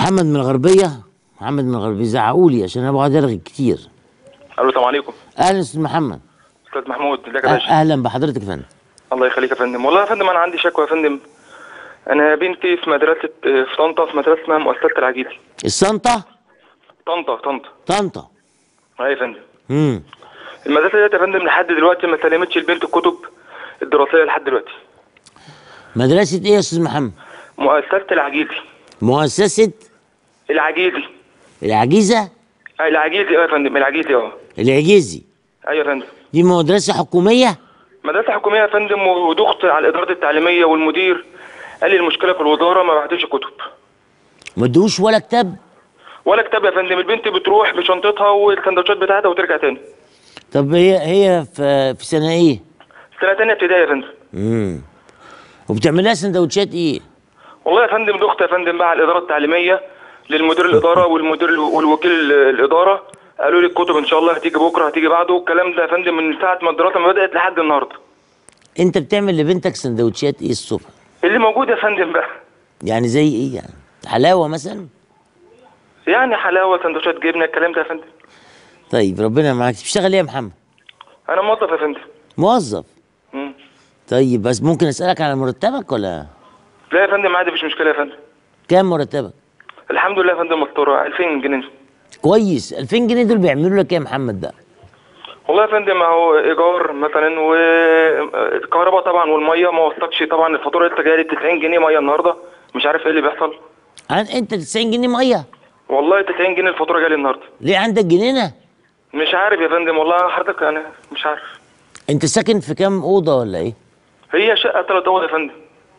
محمد من الغربيه محمد من الغربيه زعقوا لي عشان انا بقعد ارغي كتير الو السلام عليكم اهلا استاذ محمد استاذ محمود ازيك أه- يا باشا اهلا بحضرتك يا فندم الله يخليك يا فندم والله يا فندم انا عندي شكوى يا فندم انا بنتي في مدرسه في طنطا في مدرسه اسمها مؤسسه العجيزي السنطه طنطا طنطا طنطا ايوه يا فندم امم المدرسه ديت يا فندم لحد دلوقتي ما سلمتش البنت الكتب الدراسيه لحد دلوقتي مدرسه ايه يا استاذ محمد مؤسسه العجيزي مؤسسه العجيزي العجيزه آه، العجيزي اه يا فندم العجيزي اه العجيزي ايوه يا فندم دي مدرسه حكوميه مدرسه حكوميه يا فندم ودخت على الاداره التعليميه والمدير قال لي المشكله في الوزاره ما بعتوش كتب ما ادوش ولا كتاب ولا كتاب يا فندم البنت بتروح بشنطتها والسندوتشات بتاعتها وترجع تاني طب هي هي في في سنه ايه سنه تانية ابتدائي يا فندم امم وبتعمل لها سندوتشات ايه والله يا فندم دخت يا فندم بقى على الاداره التعليميه للمدير الاداره والمدير والوكيل الاداره قالوا لي الكتب ان شاء الله هتيجي بكره هتيجي بعده والكلام ده يا فندم من ساعه ما الدراسه ما بدات لحد النهارده انت بتعمل لبنتك سندوتشات ايه الصبح اللي موجود يا فندم بقى يعني زي ايه يعني حلاوه مثلا يعني حلاوه سندوتشات جبنه الكلام ده يا فندم طيب ربنا معاك بتشتغل ايه يا محمد انا موظف يا فندم موظف مم. طيب بس ممكن اسالك على مرتبك ولا لا يا فندم عادي مفيش مشكله يا فندم كام مرتبك الحمد لله يا فندم مستوره 2000 جنيه كويس 2000 جنيه دول بيعملوا لك ايه يا محمد بقى والله يا فندم اهو ايجار مثلا والكهرباء طبعا والميه ما وصلتش طبعا الفاتوره لسه جايه لي 90 جنيه ميه النهارده مش عارف ايه اللي بيحصل عن انت 90 جنيه ميه والله 90 جنيه الفاتوره جايه لي النهارده ليه عندك جنينه مش عارف يا فندم والله حضرتك انا مش عارف انت ساكن في كام اوضه ولا ايه هي شقه ثلاث اوض يا فندم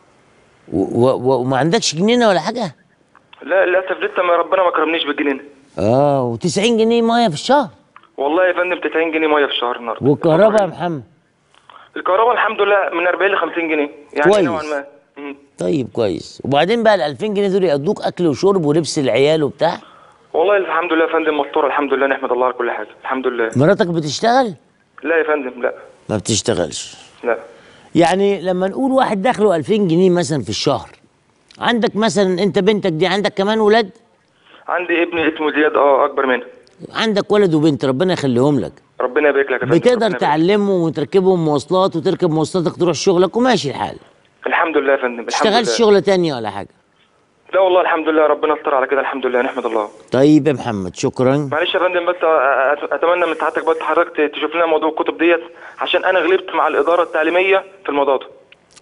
و- و- و- وما عندكش جنينه ولا حاجه لا للاسف لسه ما ربنا ما كرمنيش بالجنينه اه و90 جنيه ميه في الشهر والله يا فندم 90 جنيه ميه في الشهر النهارده والكهرباء يا محمد الكهرباء الحمد لله من 40 ل 50 جنيه يعني كويس. نوعا ما مم. طيب كويس وبعدين بقى ال 2000 جنيه دول يقضوك اكل وشرب ولبس العيال وبتاع والله الحمد لله يا فندم مستوره الحمد لله نحمد الله على كل حاجه الحمد لله مراتك بتشتغل لا يا فندم لا ما بتشتغلش لا يعني لما نقول واحد دخله 2000 جنيه مثلا في الشهر عندك مثلا انت بنتك دي عندك كمان ولاد عندي ابني اسمه زياد اه اكبر منها عندك ولد وبنت ربنا يخليهم لك ربنا يبارك لك يا فندم بتقدر ربنا يبارك. تعلمهم وتركبهم مواصلات وتركب مواصلاتك تروح شغلك وماشي الحال الحمد لله يا فندم الحمد تشتغلش لله شغلة تانية ولا حاجة لا والله الحمد لله ربنا استر على كده الحمد لله نحمد الله طيب يا محمد شكرا معلش يا فندم بس أ- أ- اتمنى من سعادتك بس حضرتك ت- تشوف لنا موضوع الكتب ديت عشان انا غلبت مع الاداره التعليميه في الموضوع ده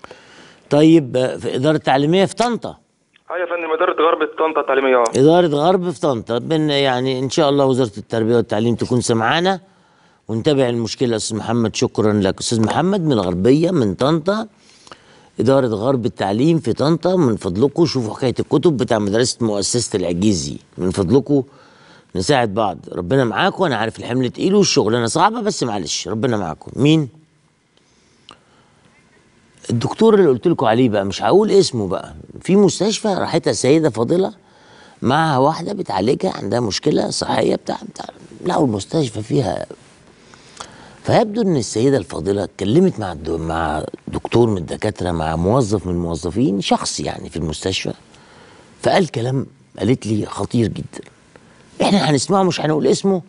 طيب آه، في إدارة تعليمية في طنطا اه يا فندم اداره غرب طنطا التعليميه اه إدارة غرب في طنطا بن يعني إن شاء الله وزارة التربية والتعليم تكون سمعانا ونتابع المشكلة يا أستاذ محمد شكرا لك أستاذ محمد من الغربية من طنطا إدارة غرب التعليم في طنطا من فضلكم شوفوا حكاية الكتب بتاع مدرسة مؤسسة العجيزي من فضلكم نساعد بعض ربنا معاكم أنا عارف الحمل تقيل والشغلانة صعبة بس معلش ربنا معاكم مين؟ الدكتور اللي قلت لكم عليه بقى مش هقول اسمه بقى في مستشفى راحتها سيدة فاضلة معها واحدة بتعالجها عندها مشكلة صحية بتاع بتاع لقوا المستشفى فيها فيبدو ان السيدة الفاضلة اتكلمت مع الدو مع دكتور من الدكاترة مع موظف من الموظفين شخص يعني في المستشفى فقال كلام قالت لي خطير جدا احنا هنسمعه مش هنقول اسمه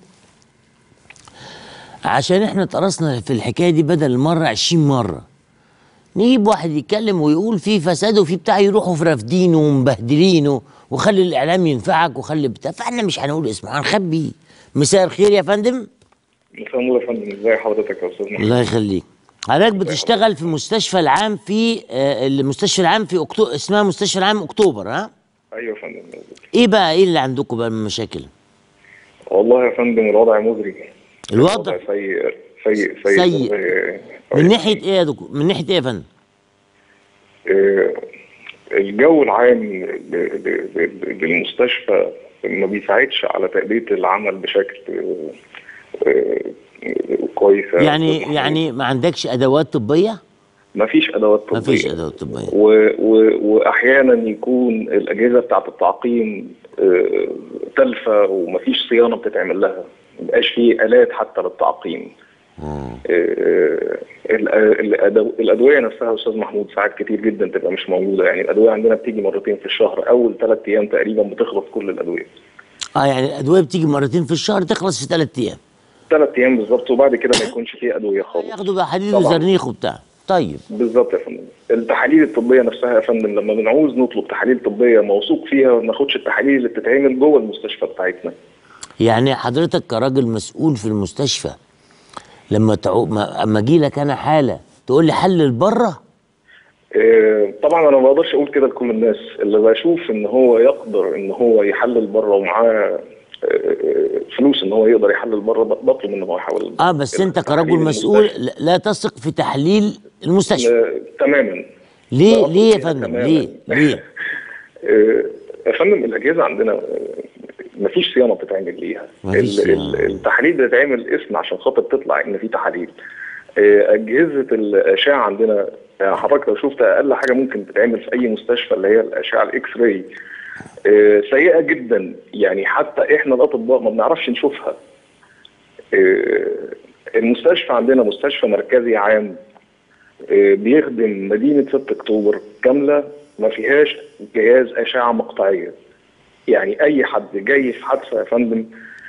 عشان احنا اتقرصنا في الحكاية دي بدل المرة عشرين مرة نجيب واحد يتكلم ويقول في فساد وفي بتاع يروحوا في رافدينه ومبهدلينه وخلي الاعلام ينفعك وخلي بتاع فاحنا مش هنقول اسمه هنخبيه مساء الخير يا فندم مساء النور يا فندم ازي حضرتك يا استاذ محمد الله يخليك حضرتك بتشتغل في المستشفى العام في آه، المستشفى العام في أكتو... اسمها مستشفى العام اكتوبر ها ايوه يا فندم مظبوط. ايه بقى ايه اللي عندكم بقى من مشاكل والله يا فندم الوضع مزري الوضع سيء سيء سيء سيء. آه، من ناحيه ايه يا دكتور من ناحيه ايه يا فندم آه، الجو العام ل- ل- ل- للمستشفى ما بيساعدش على تأدية العمل بشكل آه، آه، كويسة يعني يعني ما عندكش ادوات طبيه ما فيش ادوات طبية ما فيش ادوات طبيه و... و... واحيانا يكون الاجهزه بتاعه التعقيم آه، تلفه ومفيش صيانه بتتعمل لها مبقاش فيه الات حتى للتعقيم آه، ال- الأدو- الادويه نفسها يا استاذ محمود ساعات كتير جدا تبقى مش موجوده يعني الادويه عندنا بتيجي مرتين في الشهر اول ثلاث ايام تقريبا بتخلص كل الادويه اه يعني الادويه بتيجي مرتين في الشهر تخلص في ثلاث ايام ثلاث ايام بالظبط وبعد كده ما يكونش فيه ادويه خالص ياخدوا بقى حديد طبعاً. وزرنيخ وبتاع طيب بالظبط يا فندم التحاليل الطبيه نفسها يا فندم لما بنعوز نطلب تحاليل طبيه موثوق فيها ما ناخدش التحاليل اللي بتتعمل جوه المستشفى بتاعتنا يعني حضرتك كراجل مسؤول في المستشفى لما تعو... ما... اما اجي لك انا حاله تقول لي حلل بره آه، طبعا انا ما بقدرش اقول كده لكل الناس اللي بشوف ان هو يقدر ان هو يحلل بره ومعاه آه، آه، فلوس ان هو يقدر يحلل بره بطلب منه هو يحاول اه بس انت كرجل التحاليل مسؤول المستشفى. لا- لا تثق في تحليل المستشفى آه، تماما ليه بوافق ليه يا فيها فندم تماماً. ليه ليه آه، يا فندم الاجهزه عندنا آه، مفيش صيانه بتتعمل ليها مفيش ال- صيانة. ال- التحاليل بتتعمل اسم عشان خاطر تطلع ان في تحاليل آه، اجهزه الاشعه عندنا يعني حضرتك لو شفت اقل حاجه ممكن تتعمل في اي مستشفى اللي هي الاشعه الاكس راي آه، سيئه جدا يعني حتى احنا الاطباء ما بنعرفش نشوفها آه، المستشفى عندنا مستشفى مركزي عام آه، بيخدم مدينة 6 أكتوبر كاملة ما فيهاش جهاز أشعة مقطعية يعني أي حد جاي في حادثة يا فندم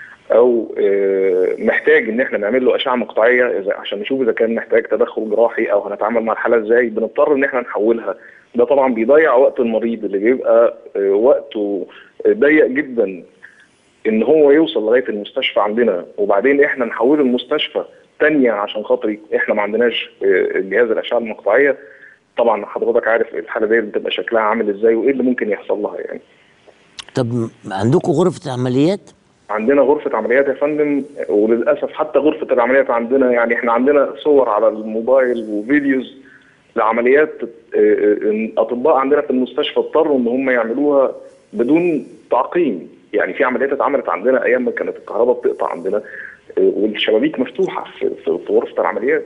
أو آه، محتاج إن إحنا نعمل له أشعة مقطعية إذا عشان نشوف إذا كان محتاج تدخل جراحي أو هنتعامل مع الحالة إزاي بنضطر إن إحنا نحولها ده طبعا بيضيع وقت المريض اللي بيبقى آه، وقته ضيق جدا ان هو يوصل لغايه المستشفى عندنا وبعدين احنا نحوله المستشفى تانية عشان خاطر احنا ما عندناش آه، جهاز الاشعه المقطعيه طبعا حضرتك عارف الحاله دي بتبقى شكلها عامل ازاي وايه اللي ممكن يحصل لها يعني طب م- عندكم غرفه عمليات عندنا غرفة عمليات يا فندم وللأسف حتى غرفة العمليات عندنا يعني احنا عندنا صور على الموبايل وفيديوز لعمليات آه، آه، الأطباء عندنا في المستشفى اضطروا إن هم يعملوها بدون تعقيم يعني في عمليات اتعملت عندنا أيام ما كانت الكهرباء بتقطع عندنا آه، والشبابيك مفتوحة في, في, في غرفة العمليات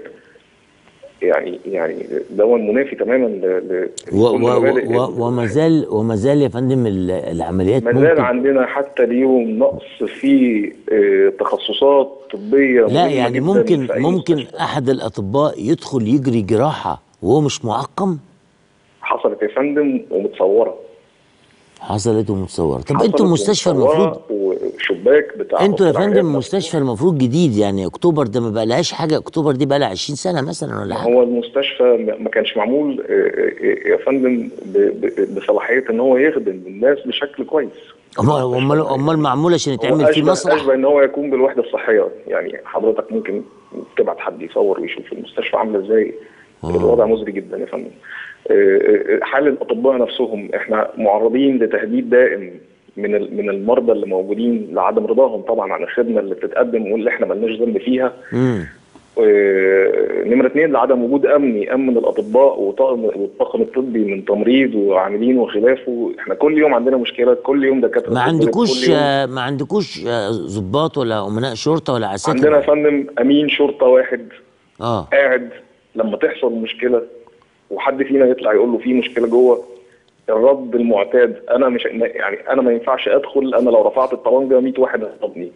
يعني يعني ده منافي تماما ل ل- و... و... لكل مبادئ و... و... وما زال وما زال يا فندم ال- العمليات ما زال ممكن عندنا حتى اليوم نقص في آه، تخصصات طبيه لا مهمة يعني جداً ممكن في أي ممكن مستشفى. احد الاطباء يدخل يجري جراحه وهو مش معقم حصلت يا فندم ومتصوره حصلت ومتصوره طب حصلت انتوا مستشفى ومتصورة المفروض وشباك بتاع انتوا يا غرفة فندم العمليات مستشفى المفروض جديد يعني اكتوبر ده ما بقالهاش حاجه اكتوبر دي بقى لها 20 سنه مثلا ولا حاجه هو المستشفى ما ما كانش معمول آه، آه، يا فندم ب- ب- بصلاحيه ان هو يخدم الناس بشكل كويس امال امال امال معمول عشان هو يتعمل فيه أشبه- مسرح اشبه ان هو يكون بالوحده الصحيه يعني حضرتك ممكن تبعت حد يصور ويشوف المستشفى عامله ازاي الوضع مزري جدا يا فندم آه، آه، حال الاطباء نفسهم احنا معرضين لتهديد دائم من ال- من المرضى اللي موجودين لعدم رضاهم طبعا عن الخدمه اللي بتتقدم واللي احنا ملناش ذنب فيها امم آه، نمرة اثنين لعدم وجود امن يامن الاطباء وطاقم والطاقم الطبي من تمريض وعاملين وخلافه احنا كل يوم عندنا مشكله كل يوم دكاتره ما بتتضرب، عندكوش كل يوم آه، ما عندكوش آه، ضباط ولا امناء شرطه ولا عساكر عندنا يا فندم امين شرطه واحد اه قاعد لما تحصل مشكله وحد فينا يطلع يقول له في مشكله جوه الرد المعتاد انا مش يعني انا ما ينفعش ادخل انا لو رفعت الطبنجه 100 واحد هيضربني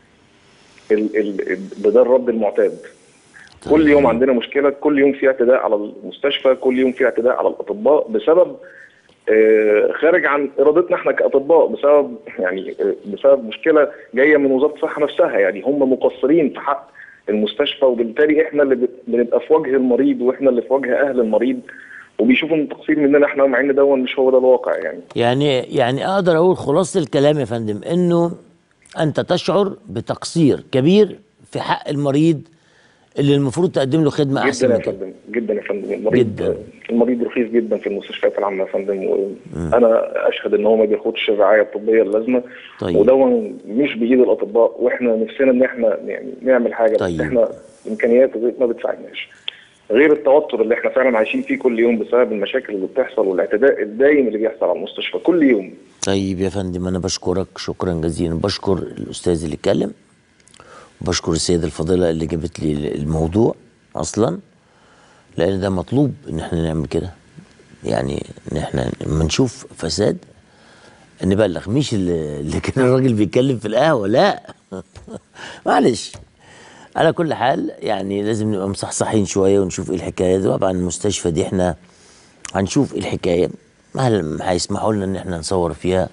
ال ال ده ده الرد المعتاد كل يوم عندنا مشكله كل يوم في اعتداء على المستشفى كل يوم في اعتداء على الاطباء بسبب آه، خارج عن ارادتنا احنا كاطباء بسبب يعني آه، بسبب مشكله جايه من وزاره الصحه نفسها يعني هم مقصرين في حق المستشفى وبالتالي احنا اللي بت- بنبقى في وجه المريض واحنا اللي في وجه اهل المريض وبيشوفوا ان تقصير مننا احنا مع ان ده مش هو ده الواقع يعني يعني يعني اقدر اقول خلاصه الكلام يا فندم انه انت تشعر بتقصير كبير في حق المريض اللي المفروض تقدم له خدمه احسن جدا يا من كده فندم جدا يا فندم المريض جدا. المريض رخيص جدا في المستشفيات العامه يا فندم وانا اشهد ان هو ما بياخدش الرعايه الطبيه اللازمه طيب. وده مش بايد الاطباء واحنا نفسنا ان احنا يعني نعمل حاجه طيب. بس احنا امكانيات ما بتساعدناش غير التوتر اللي احنا فعلا عايشين فيه كل يوم بسبب المشاكل اللي بتحصل والاعتداء الدايم اللي بيحصل على المستشفى كل يوم طيب يا فندم انا بشكرك شكرا جزيلا بشكر الاستاذ اللي اتكلم بشكر السيده الفاضله اللي جابت لي الموضوع اصلا لان ده مطلوب ان احنا نعمل كده يعني ان احنا لما نشوف فساد نبلغ مش اللي اللي كان الراجل بيتكلم في القهوه لا معلش على كل حال يعني لازم نبقى مصحصحين شويه ونشوف ايه الحكايه دي طبعا المستشفى دي احنا هنشوف ايه الحكايه هل هيسمحوا لنا ان احنا نصور فيها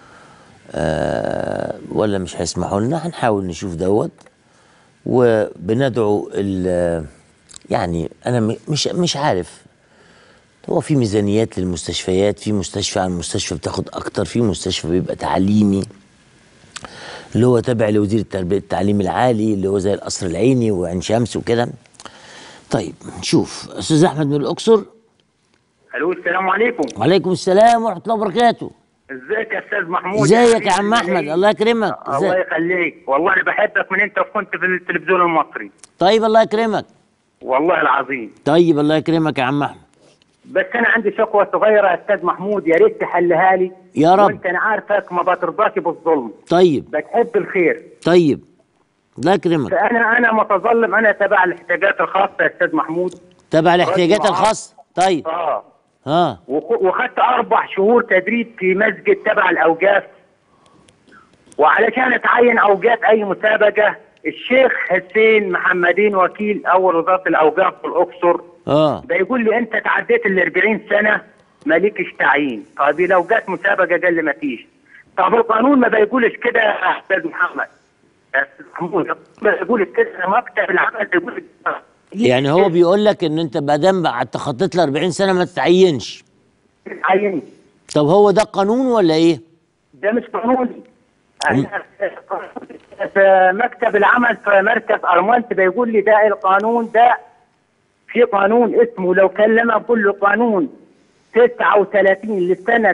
آه ولا مش هيسمحوا لنا هنحاول نشوف دوت وبندعو ال يعني انا م- مش مش عارف هو في ميزانيات للمستشفيات في مستشفى عن مستشفى بتاخد اكتر في مستشفى بيبقى تعليمي اللي هو تابع لوزير التربيه التعليم العالي اللي هو زي القصر العيني وعين شمس وكده طيب نشوف استاذ احمد من الاقصر الو السلام عليكم وعليكم السلام ورحمه الله وبركاته ازيك يا استاذ محمود ازيك يا عم احمد الله يكرمك الله ازيك يخليك والله انا بحبك من انت كنت في التلفزيون المصري طيب الله يكرمك والله العظيم طيب الله يكرمك يا عم احمد بس انا عندي شكوى صغيره يا استاذ محمود يا ريت تحلها لي يا رب. وانت انا عارفك ما بترضاش بالظلم طيب بتحب الخير طيب الله يكرمك فانا انا متظلم انا تبع الاحتياجات الخاصه يا استاذ محمود تبع الاحتياجات معاك. الخاصه طيب اه ها وخ- وخدت اربع شهور تدريب في مسجد تبع الاوقاف وعلشان اتعين اوقات اي مسابقه الشيخ حسين محمدين وكيل اول وزاره الاوقاف في الاقصر اه بيقول لي انت تعديت ال 40 سنه مالكش تعيين طيب لو جت مسابقه قال لي ما فيش طب القانون ما بيقولش كده يا استاذ محمد يا أستاذ محمود ما بيقولش كده مكتب العمل بيقول كده. يعني هو بيقول لك ان انت ما دام بعد تخطيت ال 40 سنه ما تتعينش عيني طب هو ده قانون ولا ايه؟ ده مش قانوني أنا في مكتب العمل في مركز أرمنت بيقول لي ده القانون ده في قانون اسمه لو كلمه كل قانون 39 لسنة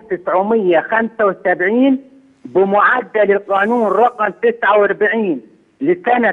1975 بمعدل القانون رقم 49 لسنة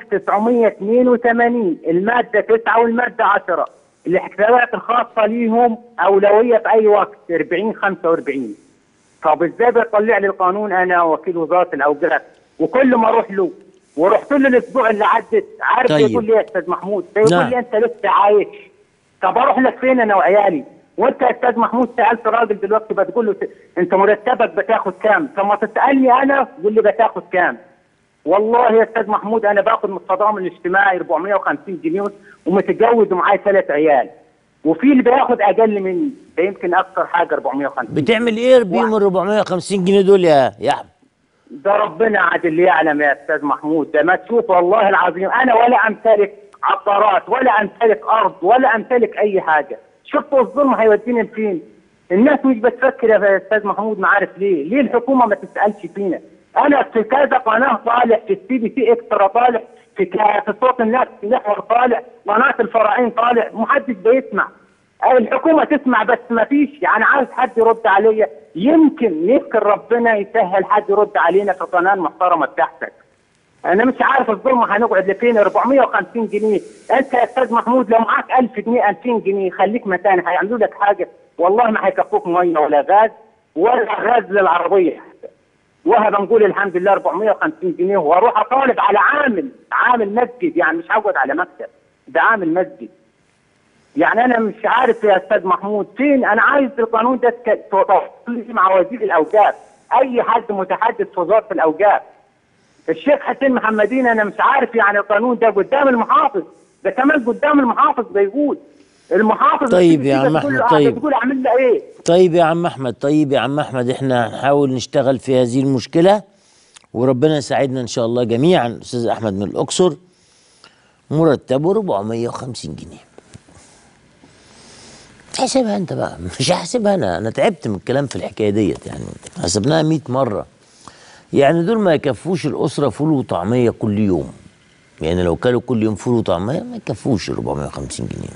1982 المادة 9 والمادة 10 الحسابات الخاصة ليهم أولوية في أي وقت 40 45 طب ازاي بيطلع لي القانون انا وكيل وزاره الاوقاف وكل ما اروح له ورحت له الاسبوع اللي عدت عارف طيب. يقول لي يا استاذ محمود يقول نعم. لي انت لسه عايش طب اروح لك فين انا وعيالي وانت يا استاذ محمود سالت راجل دلوقتي بتقول له انت مرتبك بتاخد كام طب ما تسالني انا قول لي بتاخد كام والله يا استاذ محمود انا باخد من التضامن الاجتماعي 450 جنيه ومتجوز ومعايا ثلاث عيال وفي اللي بياخد اقل مني ده يمكن اكثر حاجه 450 بتعمل ايه بيهم ال 450 جنيه دول يا يا احمد؟ ده ربنا عاد اللي يعلم يا استاذ محمود ده ما تشوف والله العظيم انا ولا امتلك عقارات ولا امتلك ارض ولا امتلك اي حاجه شفتوا الظلم هيودينا لفين الناس مش بتفكر يا استاذ محمود ما عارف ليه ليه الحكومه ما تسالش فينا انا في كذا قناه طالع في السي بي سي اكسترا طالع في كا- في صوت الناس في محور طالع قناه الفراعين طالع محدش بيسمع الحكومه تسمع بس ما فيش يعني عايز حد يرد عليا يمكن يمكن ربنا يسهل حد يرد علينا في القناه المحترمه بتاعتك انا مش عارف الظلم هنقعد لفين 450 جنيه انت يا استاذ محمود لو معاك 1000 جنيه 2000 جنيه خليك مكاني هيعملوا لك حاجه والله ما هيكفوك ميه ولا غاز ولا غاز للعربيه وهب نقول الحمد لله 450 جنيه واروح اطالب على عامل عامل مسجد يعني مش هقعد على مكتب ده عامل مسجد يعني انا مش عارف يا استاذ محمود فين انا عايز القانون ده تك- توصل لي مع وزير الاوقاف اي حد متحدث في وزاره الاوقاف الشيخ حسين محمدين انا مش عارف يعني القانون ده قدام المحافظ ده كمان قدام المحافظ بيقول المحافظ طيب بتيجي يا عم تقول له- أحمد، طيب. بتقول اعمل له ايه طيب يا عم احمد طيب يا عم احمد احنا هنحاول نشتغل في هذه المشكله وربنا يساعدنا ان شاء الله جميعا استاذ احمد من الاقصر مرتبه 450 جنيه حسبها انت بقى مش هحسبها انا انا تعبت من الكلام في الحكايه ديت يعني حسبناها 100 مره يعني دول ما يكفوش الاسره فول وطعميه كل يوم يعني لو كلوا كل يوم فول وطعميه ما يكفوش ال 450 جنيه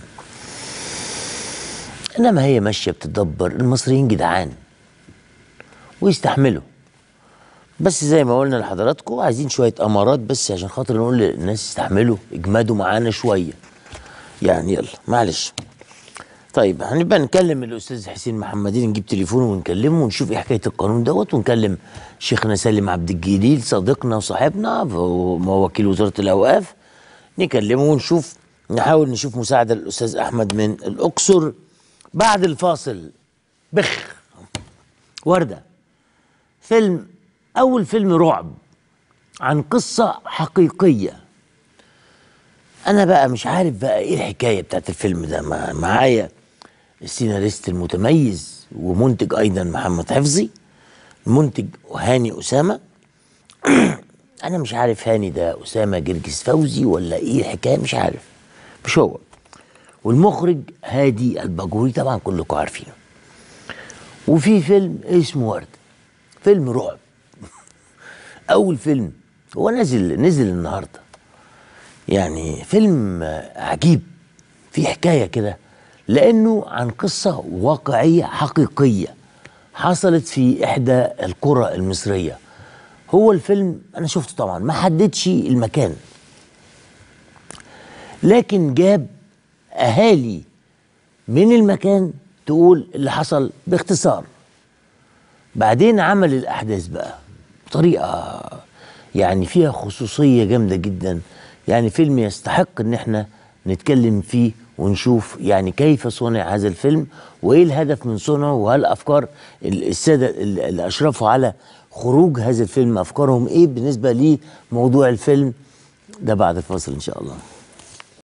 انما هي ماشيه بتدبر المصريين جدعان ويستحملوا بس زي ما قلنا لحضراتكم عايزين شويه امارات بس عشان خاطر نقول للناس استحملوا اجمدوا معانا شويه يعني يلا معلش طيب هنبقى نكلم الاستاذ حسين محمدين نجيب تليفونه ونكلمه ونشوف ايه حكايه القانون دوت ونكلم شيخنا سالم عبد الجليل صديقنا وصاحبنا وهو وكيل وزاره الاوقاف نكلمه ونشوف نحاول نشوف مساعده للاستاذ احمد من الاقصر بعد الفاصل بخ ورده فيلم اول فيلم رعب عن قصه حقيقيه انا بقى مش عارف بقى ايه الحكايه بتاعت الفيلم ده مع- معايا السيناريست المتميز ومنتج ايضا محمد حفظي المنتج هاني اسامه انا مش عارف هاني ده اسامه جرجس فوزي ولا ايه الحكايه مش عارف مش هو والمخرج هادي الباجوري طبعا كلكم عارفينه وفي فيلم اسمه ورد فيلم رعب اول فيلم هو نزل نزل النهارده يعني فيلم عجيب في حكايه كده لانه عن قصه واقعيه حقيقيه حصلت في احدى القرى المصريه هو الفيلم انا شفته طبعا ما حددش المكان لكن جاب اهالي من المكان تقول اللي حصل باختصار بعدين عمل الاحداث بقى بطريقه يعني فيها خصوصيه جامده جدا يعني فيلم يستحق ان احنا نتكلم فيه ونشوف يعني كيف صنع هذا الفيلم وايه الهدف من صنعه وهل افكار ال- الساده ال- اللي اشرفوا على خروج هذا الفيلم افكارهم ايه بالنسبه لموضوع الفيلم ده بعد الفاصل ان شاء الله